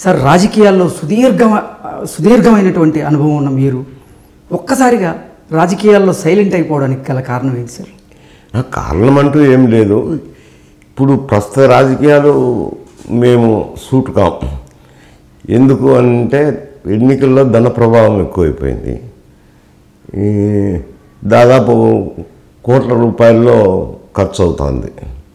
Sir రాజకీయాల్లో సుదీర్ఘ సుదీర్ఘమైనటువంటి అనుభవం ఉన్న మీరు ఒక్కసారిగా రాజకీయాల్లో సైలెంట్ అయిపోవడానికి గల కారణం ఏంటి సార్ ఆ కారణం అంటూ ఏం లేదు ఇప్పుడు ప్రస్తుత రాజకీయాలు మేము సూట్ కాం ఎందుకు అంటే ఎన్నికల్లో ధన ప్రభావం ఎక్కువైపోయింది ఈ దాదాపు కోట్ల రూపాయల్లో ఖర్చు అవుతుంది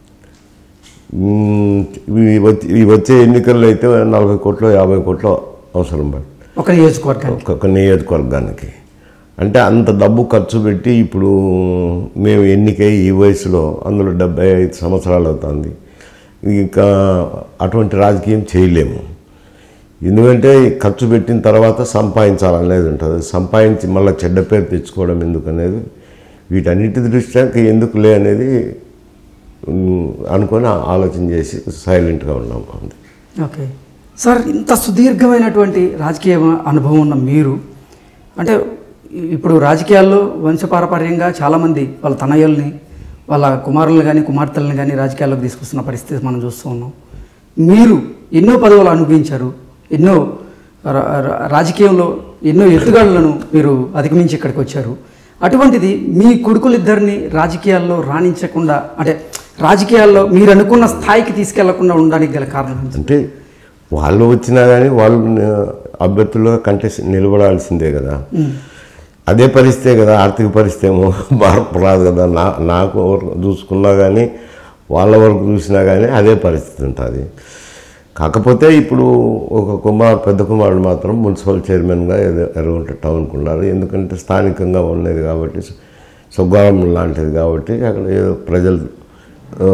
ఉమ్, ఇవి వచ్చే- ఇవి వచ్చే ఎన్నికల్లో అయితే నలభై కోట్లు యాభై కోట్లు అవసరం పడుతుంది ఒక నియోజకవర్గానికి ఒక్కొక్క నియోజకవర్గానికి అంటే అంత డబ్బు ఖర్చు పెట్టి ఇప్పుడు మేము ఎన్నికై ఈ వయసులో అందులో డెబ్బై ఐదు సంవత్సరాలు అవుతుంది ఇంకా అటువంటి రాజకీయం చేయలేము ఎందుకంటే ఖర్చు పెట్టిన తర్వాత సంపాదించాలనేది ఉంటుంది సంపాదించి మళ్ళీ చెడ్డ పేరు తెచ్చుకోవడం ఎందుకు అనేది వీటన్నిటి దృష్ట్యా ఇంక ఎందుకులే అనేది ఉమ్, అనుకొని ఆలోచన చేసి సైలెంట్గా ఉన్నాము అంతే ఓకే సార్ ఇంత సుదీర్ఘమైనటువంటి రాజకీయ అనుభవం ఉన్న మీరు అంటే ఇప్పుడు రాజకీయాల్లో వంశపారపర్యంగా చాలామంది వాళ్ళ తనయుల్ని వాళ్ళ కుమారులను కానీ కుమార్తెలను కానీ రాజకీయాల్లోకి తీసుకొస్తున్న పరిస్థితి మనం చూస్తూ ఉన్నాం మీరు ఎన్నో పదవులు అనుభవించారు ఎన్నో రా- రా- రాజకీయంలో ఎన్నో ఎత్తుగడలను మీరు అధిగమించి ఇక్కడికి వచ్చారు అటువంటిది మీ కొడుకులిద్దరిని రాజకీయాల్లో రాణించకుండా అంటే రాజకీయాల్లో మీరు అనుకున్న స్థాయికి తీసుకెళ్లకుండా ఉండడానికి గల కారణం ఏంటి? అంటే వాళ్ళు వచ్చినా కానీ వాళ్ళు అభ్యర్థులుగా కంటెస్ట్ నిలబడాల్సిందే కదా అదే పరిస్థితే కదా ఆర్థిక పరిస్థితి ఏమో మార్పు రాదు కదా నా నాకు వరకు చూసుకున్నా కానీ వాళ్ళ వరకు చూసినా కానీ అదే పరిస్థితి ఉంటుంది కాకపోతే ఇప్పుడు ఒక కుమార్ పెద్ద కుమారుడు మాత్రం మున్సిపల్ చైర్మన్గా ఎద- ఎర్రగుంట టౌన్కి ఉన్నారు ఎందుకంటే స్థానికంగా ఉన్నది కాబట్టి స్వగ్రామం లాంటిది కాబట్టి అక్కడ ఏదో ప్రజలు ఆ,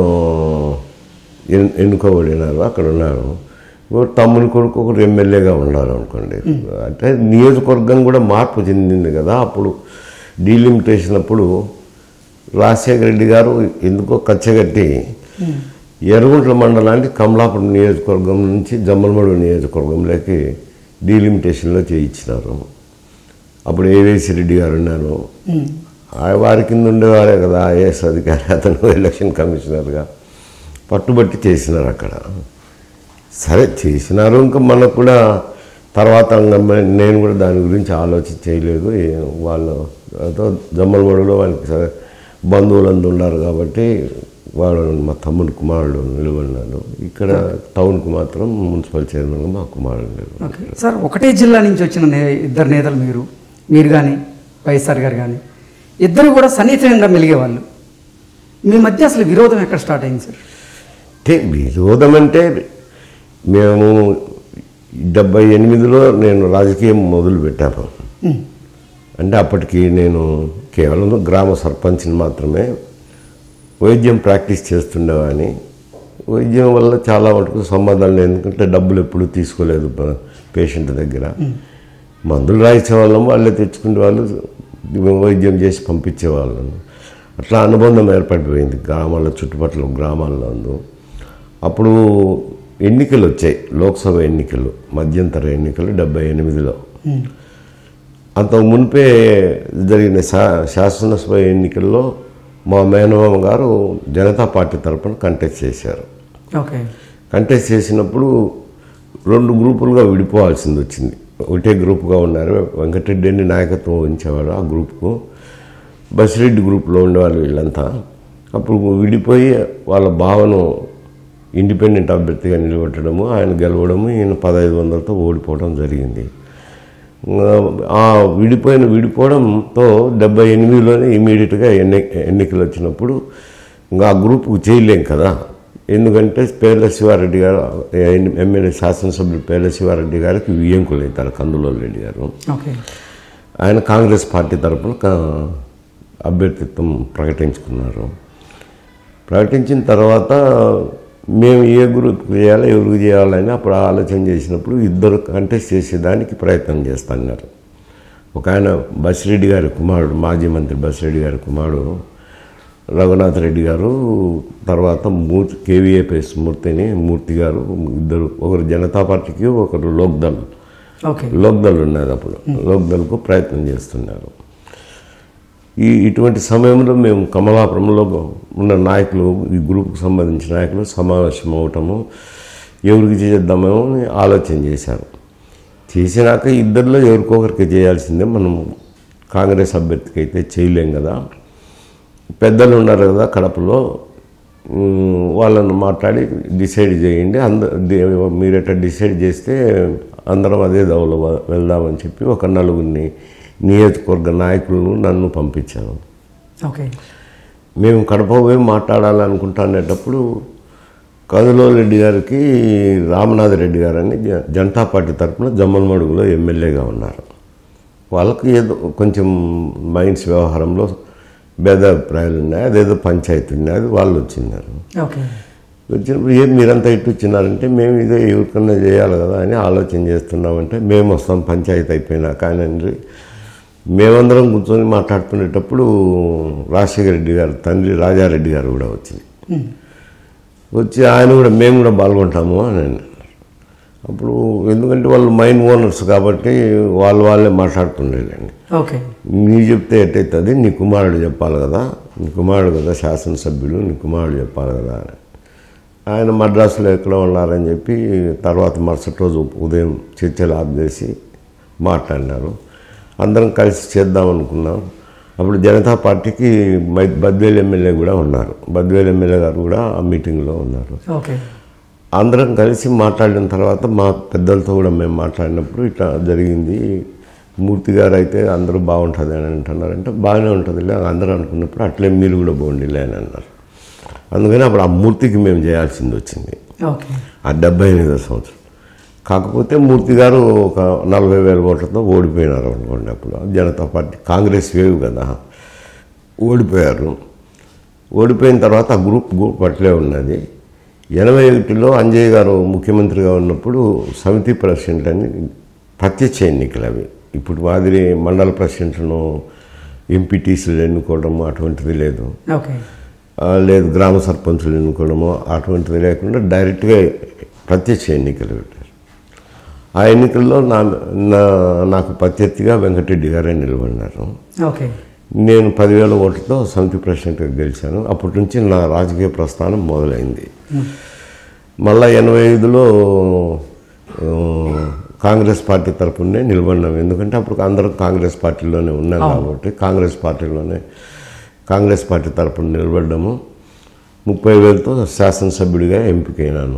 ఎన్- ఎన్నుకోబడినారు అక్కడ ఉన్నారు ఓ తమ్ముని కొడుకు ఒకరు ఎమ్మెల్యేగా ఉన్నారు అనుకోండి అంటే నియోజకవర్గం కూడా మార్పు చెందింది కదా అప్పుడు డీలిమిటేషన్ అప్పుడు రాజశేఖర రెడ్డి గారు ఎందుకో కచ్చగట్టి ఎర్రగుంట్ల మండలానికి కమలాపురం నియోజకవర్గం నుంచి జమ్మలమడు నియోజకవర్గంలోకి డీలిమిటేషన్లో చేయించినారు అప్పుడు ఏవేసి రెడ్డి గారు ఉన్నారు ఆ వారి కింద ఉండేవారే కదా ఐఏఎస్ అధికారి అతను ఎలక్షన్ కమిషనర్గా పట్టుబట్టి చేసినారు అక్కడ సరే చేసినారు ఇంకా మనకు కూడా తర్వాత ఇంకా మ- నేను కూడా దాని గురించి ఆలోచన చేయలేదు ఏ- వాళ్ళు అదో జమ్మలమడులో వాళ్ళకి సరే బంధువులందరూ ఉన్నారు కాబట్టి వాడు మా తమ్ముడు కుమారుడు నిలబడినాడు ఇక్కడ టౌన్కి మాత్రం మున్సిపల్ చైర్మన్గా మా కుమారుడు నిలబడినాడు. ఓకే సార్ ఒకటే జిల్లా నుంచి వచ్చిన నే ఇద్దరు నేతలు మీరు మీరు కానీ వైఎస్ఆర్ గారు కానీ ఇద్దరు కూడా సన్నిహితంగా మెలిగేవాళ్ళు మీ మధ్య అసలు విరోధం ఎక్కడ స్టార్ట్ అయింది సార్ అంటే విరోధం అంటే మేము డెబ్బై ఎనిమిదిలో నేను రాజకీయం మొదలు పెట్టాను అంటే అప్పటికి నేను కేవలం గ్రామ సర్పంచ్ని మాత్రమే వైద్యం ప్రాక్టీస్ చేస్తుండేవాని వైద్యం వల్ల చాలా మటుకు సంబంధాలు లేదు ఎందుకంటే డబ్బులు ఎప్పుడు తీసుకోలేదు ప- పేషెంట్ దగ్గర మందులు రాయించే వాళ్ళం వాళ్ళే తెచ్చుకునే వాళ్ళు వైద్యం చేసి పంపించేవాళ్ళం అట్లా అనుబంధం ఏర్పడిపోయింది గ్రామాల చుట్టుపక్కల గ్రామాల్లో ఉందో. అప్పుడు ఎన్నికలు వచ్చాయి లోక్సభ ఎన్నికలు మధ్యంతర ఎన్నికలు డెబ్బై ఎనిమిదిలో అంతకు మునిపే జరిగిన శా శాసనసభ ఎన్నికల్లో మా మేనమామ గారు జనతా పార్టీ తరపున కంటెస్ట్ చేశారు ఓకే కంటెస్ట్ చేసినప్పుడు రెండు గ్రూపులుగా విడిపోవాల్సింది వచ్చింది ఒకటే గ్రూప్గా ఉన్నారు వెంకటరెడ్డి అని నాయకత్వం వహించేవాడు ఆ గ్రూప్కు బసిరెడ్డి గ్రూప్లో ఉండేవాళ్ళు వీళ్ళంతా అప్పుడు విడిపోయి వాళ్ళ భావను ఇండిపెండెంట్ అభ్యర్థిగా నిలబెట్టడము ఆయన గెలవడము ఈయన పదహైదు వందలతో ఓడిపోవడం జరిగింది ఆ విడిపోయిన విడిపోవడంతో డెబ్బై ఎనిమిదిలోనే ఇమీడియట్గా ఎన్ని ఎన్నికలు వచ్చినప్పుడు ఇంకా ఆ గ్రూప్కు చేయలేం కదా ఎందుకంటే పేర్ల శివారెడ్డి గారు ఎమ్మెల్యే శాసనసభ్యులు పేర్ల శివారెడ్డి గారికి వియ్యంకులు అవుతారు కందులోల్ రెడ్డి గారు ఓకే ఆయన కాంగ్రెస్ పార్టీ తరపున కా- అభ్యర్థిత్వం ప్రకటించుకున్నారు ప్రకటించిన తర్వాత మేము ఏ గ్రూప్ చేయాలి ఎవరికి చేయాలని అప్పుడు ఆలోచన చేసినప్పుడు ఇద్దరు కంటెస్ట్ చేసేదానికి ప్రయత్నం చేస్తున్నారు ఒక ఆయన బసిరెడ్డి గారి కుమారుడు మాజీ మంత్రి బసిరెడ్డి గారి కుమారుడు రఘునాథ్ రెడ్డి గారు తర్వాత మూర్తి కేవీఏపీఎస్ మూర్తిని మూర్తి గారు ఇద్దరు ఒకరు జనతా పార్టీకి ఒకరు లోక్దల్ ఓకే లోక్దల్ ఉన్నది అప్పుడు లోక్దల్కు ప్రయత్నం చేస్తున్నారు ఈ ఇటువంటి సమయంలో మేము కమలాపురంలో ఉన్న నాయకులు ఈ గ్రూప్కి సంబంధించిన నాయకులు సమావేశం అవటము ఎవరికి చేద్దామేమో అని ఆలోచన చేశారు చేసినాక ఇద్దరిలో ఎవరికొకరికి చేయాల్సిందే మనం కాంగ్రెస్ అభ్యర్థికి అయితే చేయలేం కదా పెద్దలు ఉన్నారు కదా కడపలో ఉమ్, వాళ్ళను మాట్లాడి డిసైడ్ చేయండి అంద ది- మీరట డిసైడ్ చేస్తే అందరం అదే దవలో వ- వెళ్దామని చెప్పి ఒక నలుగురిని నియోజకవర్గ నాయకులను నన్ను పంపించాను ఓకే మేము కడప పోయి మాట్లాడాలనుకుంటానేటప్పుడు కదులో రెడ్డి గారికి రామనాథ్ రెడ్డి గారు అని జ- జనతా పార్టీ తరఫున జమ్మలమడుగులో ఎమ్మెల్యేగా ఉన్నారు వాళ్ళకి ఏదో కొంచెం మైన్స్ వ్యవహారంలో భేదాభిప్రాయాలు ఉన్నాయి అదేదో పంచాయతీ ఉన్నాయి అది వాళ్ళు వచ్చిన్నారు ఓకే వచ్చినప్పుడు ఏం మీరంతా ఇటు వచ్చినారంటే మేము ఇదే ఎవరికన్నా చేయాలి కదా అని ఆలోచన చేస్తున్నామంటే మేము వస్తాం పంచాయతీ అయిపోయినాక ఆయన మేమందరం కూర్చొని మాట్లాడుకునేటప్పుడు రాజశేఖర రెడ్డి గారు తండ్రి రాజారెడ్డి గారు కూడా వచ్చింది వచ్చి ఆయన కూడా మేము కూడా పాల్గొంటాము అని అన్నారు అప్పుడు ఎందుకంటే వాళ్ళు మైన్ ఓనర్స్ కాబట్టి వాళ్ళు వాళ్ళే మాట్లాడుతుండేదండి ఓకే నీ చెప్తే ఎట్టయితుంది నీ కుమారుడు చెప్పాలి కదా నీ కుమారుడు కదా శాసనసభ్యులు నీ కుమారుడు చెప్పాలి కదా అని ఆయన మద్రాసులో ఎక్కడ ఉన్నారని చెప్పి తర్వాత మరుసటి రోజు ఉదయం చర్చలు ఆఫ్ చేసి మాట్లాడినారు అందరం కలిసి చేద్దాం అనుకున్నాం అప్పుడు జనతా పార్టీకి మై- బద్వేలు ఎమ్మెల్యే కూడా ఉన్నారు బద్వేలు ఎమ్మెల్యే గారు కూడా ఆ మీటింగ్లో ఉన్నారు ఓకే అందరం కలిసి మాట్లాడిన తర్వాత మా పెద్దలతో కూడా మేము మాట్లాడినప్పుడు ఇట్లా జరిగింది మూర్తి గారు అయితే అందరూ బాగుంటుంది అని అంటున్నారంటే బాగానే ఉంటుందిలే అందరూ అనుకున్నప్పుడు అట్లే మీరు కూడా బాగుండిలే అని అన్నారు అందుకని అప్పుడు ఆ మూర్తికి మేము చేయాల్సింది వచ్చింది ఓకే ఆ డెబ్బై ఎనిమిదో సంవత్సరం కాకపోతే మూర్తి గారు ఒక నలభై వేల ఓట్లతో ఓడిపోయినారు అనుకోండి అప్పుడు జనతా పార్టీ కాంగ్రెస్ వేవ్ కదా ఓడిపోయారు ఓడిపోయిన తర్వాత ఆ గ్రూప్ గ్రూప్ అట్లే ఉన్నది ఎనభై ఒకటిలో అంజయ్ గారు ముఖ్యమంత్రిగా ఉన్నప్పుడు సమితి ప్రెసిడెంట్ అని ప్రత్యక్ష ఎన్నికలు అవి ఇప్పుడు మాదిరి మండల ప్రెసిడెంట్ను ఎంపీటీసీలు ఎన్నుకోవడం అటువంటిది లేదు ఓకే ఆ, లేదు గ్రామ సర్పంచులు ఎన్నుకోవడము అటువంటిది లేకుండా డైరెక్ట్గా ప్రత్యక్ష ఎన్నికలు పెట్టారు ఆ ఎన్నికల్లో నా నా- నాకు ప్రత్యర్థిగా వెంకటరెడ్డి గారే నిలబడినారు ఓకే నేను పదివేల ఓట్లతో సమితి ప్రెసిడెంట్గా గెలిచాను అప్పటి నుంచి నా రాజకీయ ప్రస్థానం మొదలైంది మళ్ళా ఎనభై ఐదులో ఆ, కాంగ్రెస్ పార్టీ తరపునే నిలబడినాం ఎందుకంటే అప్పుడు అందరం కాంగ్రెస్ పార్టీలోనే ఉన్నాం కాబట్టి కాంగ్రెస్ పార్టీలోనే కాంగ్రెస్ పార్టీ తరపున నిలబడ్డాము ముప్పై వేలతో శాసనసభ్యుడిగా ఎంపికైనాను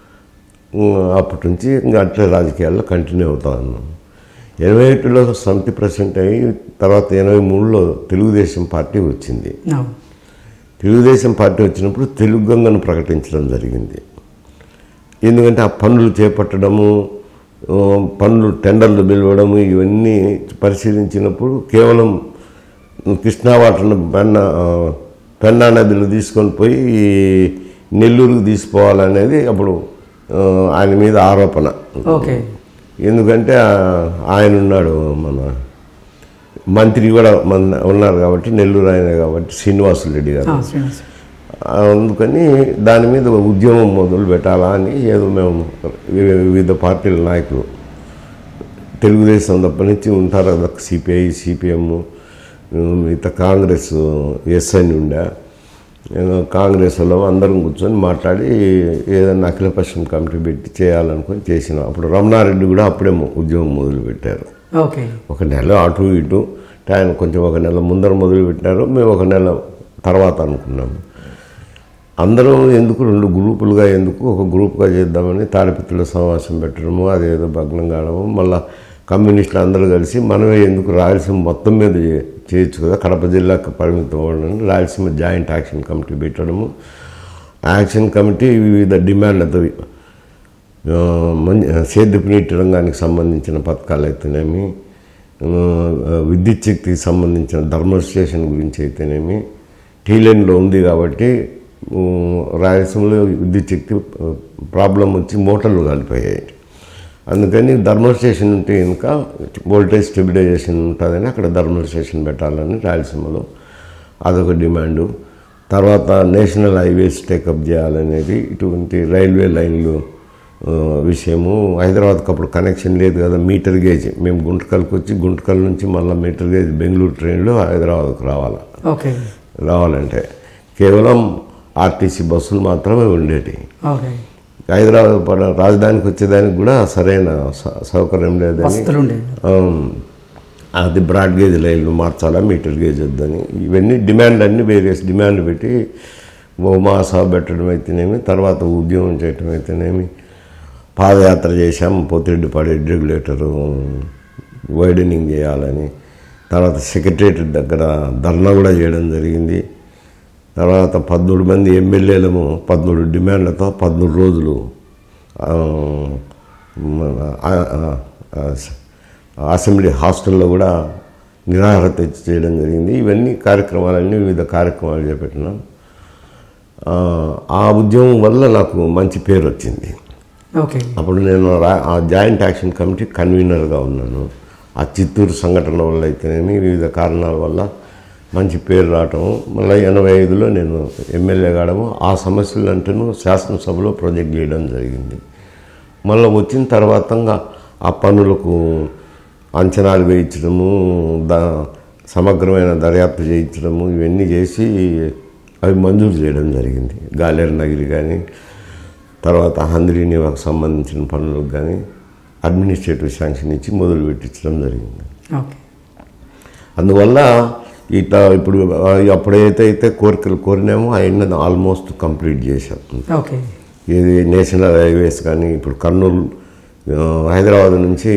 ఉమ్, అప్పటి నుంచి ఇంకా అట్లే రాజకీయాల్లో కంటిన్యూ అవుతా ఉన్నాను ఎనభై ఒకటిలో సమితి ప్రెసిడెంట్ అయ్యి తర్వాత ఎనభై మూడులో తెలుగుదేశం పార్టీ వచ్చింది అవును తెలుగుదేశం పార్టీ వచ్చినప్పుడు తెలుగు గంగను ప్రకటించడం జరిగింది ఎందుకంటే ఆ పనులు చేపట్టడము ఆ, పనులు టెండర్లు పిలవడము ఇవన్నీ పరిశీలించినప్పుడు కేవలం కృష్ణా వాటర్ను పెన్నా ఆ, పెన్నా నదిలో తీసుకొని పోయి నెల్లూరుకు తీసుకోవాలనేది అప్పుడు ఆ, ఆయన మీద ఆరోపణ ఓకే ఎందుకంటే ఆ- ఆయన ఉన్నాడు మన మంత్రి కూడా మన ఉన్నారు కాబట్టి నెల్లూరు ఆయన కాబట్టి శ్రీనివాసులు రెడ్డి గారు ఆ, శ్రీనివాస్ అందుకని దాని మీద ఉద్యమం మొదలు పెట్టాలా అని ఏదో మేము వి- వివిధ పార్టీల నాయకులు తెలుగుదేశం తప్ప నుంచి ఉంటారు కదా సిపిఐ సిపిఎం మిగతా కాంగ్రెస్ ఎస్ అని ఉండే కాంగ్రెస్ వాళ్ళు అందరం కూర్చొని మాట్లాడి ఏదైనా అఖిలపక్షం కమిటీ పెట్టి చేయాలనుకొని చేసినాం అప్పుడు రమణారెడ్డి కూడా అప్పుడే మొ- ఉద్యమం మొదలుపెట్టారు ఓకే ఒక నెల అటు ఇటు ఆయన కొంచెం ఒక నెల ముందర మొదలు పెట్టారు మేము ఒక నెల తర్వాత అనుకున్నాము అందరూ ఎందుకు రెండు గ్రూపులుగా ఎందుకు ఒక గ్రూప్గా చేద్దామని తాడిపిత్తుల సమావేశం పెట్టడము అదేదో భగ్నం కావడము మళ్ళా కమ్యూనిస్టులు అందరూ కలిసి మనమే ఎందుకు రాయలసీమ మొత్తం మీద చే- చేయొచ్చు కదా కడప జిల్లాకు పరిమితం అవ్వడం రాయలసీమ జాయింట్ యాక్షన్ కమిటీ పెట్టడము ఆ యాక్షన్ కమిటీ వివిధ డిమాండ్లతో ఆ, మం- సేద్యపు నీటి రంగానికి సంబంధించిన పథకాలు అయితేనేమి ఆ, విద్యుత్ శక్తికి సంబంధించిన థర్మల్ స్టేషన్ గురించి అయితేనేమి టీలైన్లో ఉంది కాబట్టి ఊ, రాయలసీమలో విద్యుత్ శక్తి ఆ, ప్రాబ్లం వచ్చి మోటార్లు కాలిపోయాయి అందుకని థర్మల్ స్టేషన్ ఉంటే ఇంకా వోల్టేజ్ స్టెబిలైజేషన్ ఉంటుందని అక్కడ థర్మల్ స్టేషన్ పెట్టాలని రాయలసీమలో అదొక డిమాండు తర్వాత నేషనల్ హైవేస్ టేకప్ చేయాలనేది ఇటువంటి రైల్వే లైన్లు ఆ, విషయము హైదరాబాద్కి అప్పుడు కనెక్షన్ లేదు కదా మీటర్ గేజ్ మేము గుంటకల్కి వచ్చి గుంటకల్ నుంచి మళ్ళీ మీటర్ గేజ్ బెంగళూరు ట్రైన్లో హైదరాబాద్కు రావాలి ఓకే రావాలంటే కేవలం ఆర్టీసీ బస్సులు మాత్రమే ఉండేవి ఓకే హైదరాబాద్ పడ- రాజధానికి వచ్చేదానికి కూడా సరైన స- సౌకర్యం లేదని వసతులు ఉండేవి ఆమ్, అది బ్రాడ్ గేజ్ లైన్లు మార్చాలా మీటర్ గేజ్ వద్దని ఇవన్నీ డిమాండ్ అన్ని వేరియస్ డిమాండ్లు పెట్టి ఉమాసా పెట్టడం అయితేనేమి తర్వాత ఉద్యమం చేయటం అయితేనేమి పాదయాత్ర చేశాం పోతిరెడ్డిపాడు రెగ్యులేటరు వైడనింగ్ చేయాలని తర్వాత సెక్రటరియట్ దగ్గర ధర్నా కూడా చేయడం జరిగింది తర్వాత పద్మూడు మంది ఎమ్మెల్యేలము పద్మూడు డిమాండ్లతో పద్మూడు రోజులు ఆ, మన, ఆ, ఆ, ఆ, అసెంబ్లీ హాస్టల్లో కూడా నిరాహార తెచ్చి చేయడం జరిగింది ఇవన్నీ కార్యక్రమాలన్నీ వివిధ కార్యక్రమాలు చేపట్టినాం ఆ, ఆ ఉద్యమం వల్ల నాకు మంచి పేరు వచ్చింది ఓకే అప్పుడు నేను రా- ఆ జాయింట్ యాక్షన్ కమిటీ కన్వీనర్గా ఉన్నాను ఆ చిత్తూరు సంఘటన వల్ల అయితేనేమి వివిధ కారణాల వల్ల మంచి పేరు రావటం మళ్ళీ ఎనభై ఐదులో నేను ఎమ్మెల్యే కావడము ఆ సమస్యలంటూ శాసనసభలో ప్రొజెక్ట్ చేయడం జరిగింది మళ్ళీ వచ్చిన తర్వాత ఇంకా ఆ పనులకు అంచనాలు వేయించడము దా సమగ్రమైన దర్యాప్తు చేయించడము ఇవన్నీ చేసి అవి మంజూరు చేయడం జరిగింది గాలేరు నగిరి కానీ తర్వాత హంద్రీ నివాకు సంబంధించిన పనులకు కానీ అడ్మినిస్ట్రేటివ్ శాంక్షన్ ఇచ్చి మొదలు పెట్టించడం జరిగింది ఓకే అందువల్ల ఇట్లా ఇప్పుడు ఆ, అప్పుడైతే అయితే కోరికలు కోరినామో అవన్నీ ఆల్మోస్ట్ కంప్లీట్ చేశాం ఓకే ఇది నేషనల్ హైవేస్ కానీ ఇప్పుడు కర్నూలు ఆ, హైదరాబాద్ నుంచి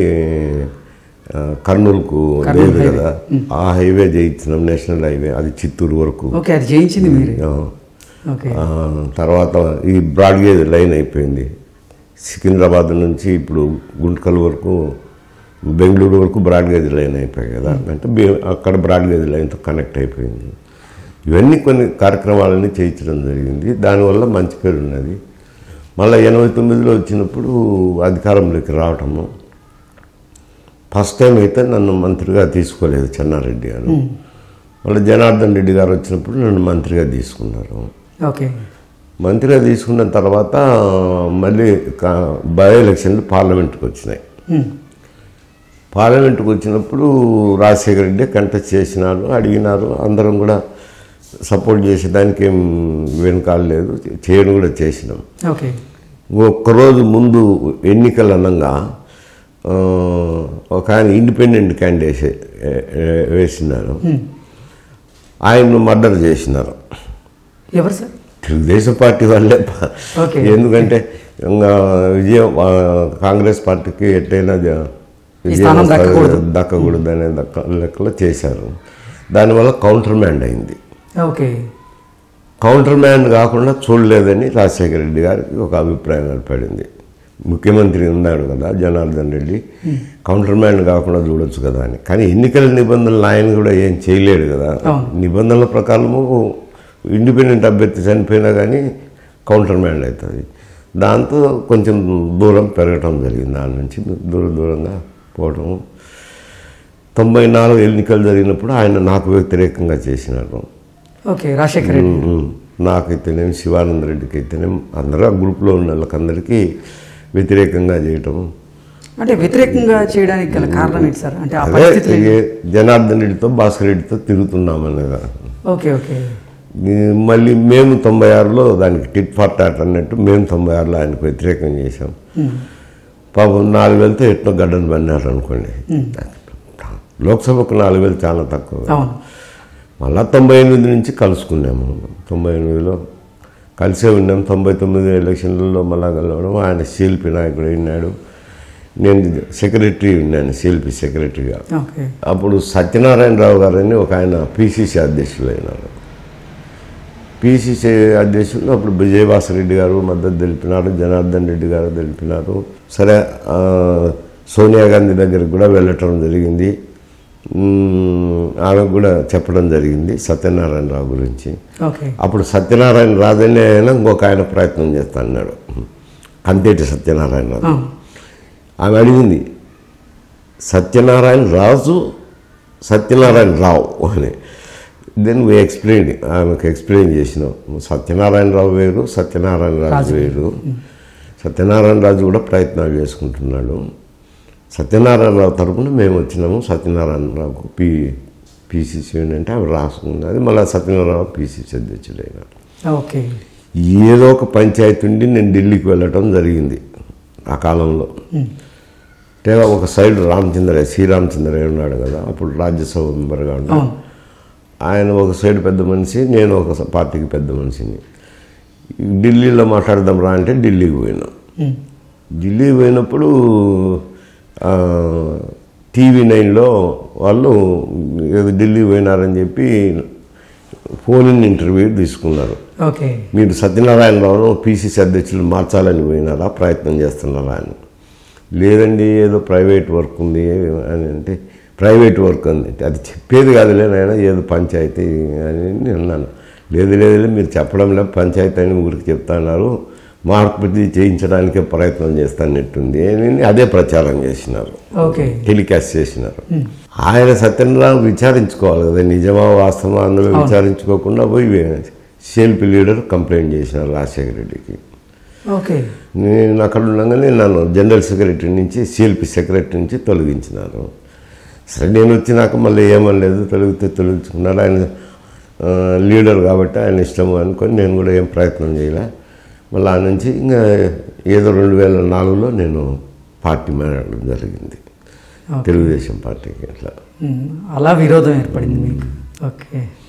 ఆ, కర్నూలుకు కర్నూలు లేదు హైవే. కదా ఆ హైవే చేయించినాం నేషనల్ హైవే అది చిత్తూరు వరకు ఓకే అది జయించింది మీరే ఆ, ఓకే ఆ, తర్వాత ఈ బ్రాడ్ గేజ్ లైన్ అయిపోయింది సికింద్రాబాద్ నుంచి ఇప్పుడు గుంటకల్ వరకు బెంగళూరు వరకు బ్రాడ్ గేజ్ లైన్ అయిపోయాయి కదా అంటే బే- అక్కడ బ్రాడ్ గేజ్ లైన్తో కనెక్ట్ అయిపోయింది ఇవన్నీ కొన్ని కార్యక్రమాలన్నీ చేయించడం జరిగింది దానివల్ల మంచి పేరు ఉన్నది మళ్ళీ ఎనభై తొమ్మిదిలో వచ్చినప్పుడు అధికారంలోకి రావటము ఫస్ట్ టైం అయితే నన్ను మంత్రిగా తీసుకోలేదు చెన్నారెడ్డి గారు మళ్ళీ జనార్దన్ రెడ్డి గారు వచ్చినప్పుడు నన్ను మంత్రిగా తీసుకున్నారు ఓకే మంత్రిగా తీసుకున్న తర్వాత మళ్ళీ కా- బై ఎలక్షన్లు పార్లమెంట్కి వచ్చినాయి ఉమ్. పార్లమెంట్కి వచ్చినప్పుడు రాజశేఖర రెడ్డి కంటెస్ట్ చేసినారు అడిగినారు అందరం కూడా సపోర్ట్ చేసేదానికి ఏం వెనకాల లేదు చేయడం కూడా చేసినాం ఓకే ఒక్కరోజు ముందు ఎన్నికలు అనగా ఆ, ఒక ఆయన ఇండిపెండెంట్ క్యాండిడేట్ వేసినారు ఆయన్ను మర్డర్ చేసినారు ఎవరు సార్ తెలుగుదేశం పార్టీ వాళ్ళే ప- ఓకే. ఎందుకంటే ఇంకా విజయం ఆ, కాంగ్రెస్ పార్టీకి ఎట్టయినా జ- ఈ విజయం స్థానం వస్తుంది, దక్కకూడదు. దక్కకూడదు అనే దక్క లెక్కలో చేశారు దానివల్ల కౌంటర్ మ్యాండ్ అయింది ఓకే కౌంటర్ మ్యాన్ కాకుండా చూడలేదని రాజశేఖర రెడ్డి గారికి ఒక అభిప్రాయం ఏర్పడింది ముఖ్యమంత్రి ఉన్నాడు కదా జనార్దన్ రెడ్డి కౌంటర్ మ్యాన్ కాకుండా చూడొచ్చు కదా అని కానీ ఎన్నికల నిబంధనలు ఆయన కూడా ఏం చేయలేడు కదా అవును. నిబంధనల ప్రకారము ఇండిపెండెంట్ అభ్యర్థి చనిపోయినా కానీ కౌంటర్ మ్యాన్ అవుతుంది దాంతో కొంచెం దూరం పెరగటం జరిగింది దాని నుంచి దూర దూరంగా పోవటం తొంభై నాలుగు ఎన్నికలు జరిగినప్పుడు ఆయన నాకు వ్యతిరేకంగా చేసినారు ఓకే రాజశేఖర్ రెడ్డి ఉమ్, ఉమ్. నాకైతేనేమి శివానంద రెడ్డికి అయితేనేమి అందరూ ఆ గ్రూప్లో ఉన్న వాళ్ళకందరికీ వ్యతిరేకంగా చేయటం అంటే వ్యతిరేకంగా చేయడానికి గల కారణం ఏంటి సార్ అంటే ఆ అదే పరిస్థితులు ఈ జనార్దన్ రెడ్డితో భాస్కర్ రెడ్డితో తిరుగుతున్నామన్నగా ఓకే ఓకే ఈ మళ్ళీ మేము తొంభై ఆరులో దానికి టిట్ ఫార్ టాట్ అన్నట్టు మేము తొంభై ఆరులో ఆయనకు వ్యతిరేకం చేశాం పాపం నాలుగు వేలతో ఎట్లా గడ్డను పన్నారు అనుకోండి లోక్సభకు నాలుగు వేలు చాలా తక్కువ అవును మళ్ళా తొంభై ఎనిమిది నుంచి కలుసుకున్నాము తొంభై ఎనిమిదిలో కలిసే ఉన్నాం తొంభై తొమ్మిది ఎలక్షన్లలో మళ్ళా కలవడం ఆయన శిల్పి నాయకుడు అయినాడు నేను సెక్రటరీ ఉన్నాను శిల్పి సెక్రటరీగా ఓకే అప్పుడు సత్యనారాయణరావు గారని ఒక ఆయన పిసిసి అధ్యక్షులు అయినారు పిసిసి అధ్యక్షులు అప్పుడు విజయభాస్కర్ రెడ్డి గారు మద్దతు తెలిపినారు జనార్దన్ రెడ్డి గారు తెలిపినారు సరే ఆ, సోనియా గాంధీ దగ్గరికి కూడా వెళ్ళటం జరిగింది మ్మ్, ఆమెకు కూడా చెప్పడం జరిగింది సత్యనారాయణరావు గురించి ఓకే అప్పుడు సత్యనారాయణ రాజనే ఆయన ఇంకొక ఆయన ప్రయత్నం చేస్తా అన్నాడు కంతేటి సత్యనారాయణ రాజు ఆ, ఆమె అడిగింది సత్యనారాయణ రాజు సత్యనారాయణ రావు అని దెన్ వీ ఎక్స్ప్లెయిన్ ఆమెకు ఎక్స్ప్లెయిన్ చేసినాం సత్యనారాయణ రావు వేరు సత్యనారాయణ రాజు రాజు వేరు సత్యనారాయణ రాజు కూడా ప్రయత్నాలు చేసుకుంటున్నాడు సత్యనారాయణరావు తరపున మేము వచ్చినాము సత్యనారాయణరావుకు పి పిసిసి అంటే ఆమె రాసుకున్నది మళ్ళీ సత్యనారాయణ పిసిసి అధ్యక్షుడు అయినారు ఓకే ఏదో ఒక పంచాయతీ ఉండి నేను ఢిల్లీకి వెళ్ళటం జరిగింది ఆ కాలంలో అంటే ఒక సైడ్ రామచంద్రయ్య శ్రీరామచంద్రయ్య ఉన్నాడు కదా అప్పుడు రాజ్యసభ మెంబర్గా ఉన్నాడు అవును ఆయన ఒక సైడ్ పెద్ద మనిషి నేను ఒక స- పార్టీకి పెద్ద మనిషిని ఢిల్లీలో మాట్లాడదాం రా అంటే ఢిల్లీకి పోయినాం ఉమ్. ఢిల్లీ పోయినప్పుడు ఆ, టీవీ నైన్లో వాళ్ళు ఏదో ఢిల్లీ పోయినారని చెప్పి ఫోన్ ఇన్ ఇంటర్వ్యూ తీసుకున్నారు ఓకే మీరు సత్యనారాయణరావును పీసీసీ అధ్యక్షులు మార్చాలని పోయినారా ప్రయత్నం చేస్తున్నారా అని లేదండి ఏదో ప్రైవేట్ వర్క్ ఉంది అని అంటే ప్రైవేట్ వర్క్ ఉంది అది చెప్పేది కాదులే నాయన ఏదో పంచాయతీ అని నేను అన్నాను లేదు లేదు లేదు, మీరు చెప్పడం లేదు పంచాయతీ అని ఊరికి చెప్తున్నారు మార్పు చేయించడానికే ప్రయత్నం చేస్తానట్టుంది అని అదే ప్రచారం చేసినారు ఓకే టెలికాస్ట్ చేసినారు ఆయన సత్యనారాయణ విచారించుకోవాలి కదా నిజమా వాస్తవా అందులో విచారించుకోకుండా పోయి సిఎల్పి లీడర్ కంప్లైంట్ చేసినారు రాజశేఖర రెడ్డికి ఓకే నేను అక్కడ ఉండగానే నన్ను జనరల్ సెక్రటరీ నుంచి సిఎల్పి సెక్రటరీ నుంచి తొలగించినారు సరే నేను వచ్చినాక మళ్ళీ ఏమనలేదు తొలగితే తొలగించుకున్నాడు ఆయన ఆ, లీడర్ కాబట్టి ఆయన ఇష్టము అనుకొని నేను కూడా ఏం ప్రయత్నం చేయలే మళ్ళీ ఆ నుంచి ఇంకా ఏదో రెండు వేల నాలుగులో నేను పార్టీ మారడం జరిగింది ఓకే. తెలుగుదేశం పార్టీకి అట్లా ఉమ్. అలా విరోధం ఏర్పడింది మీకు ఓకే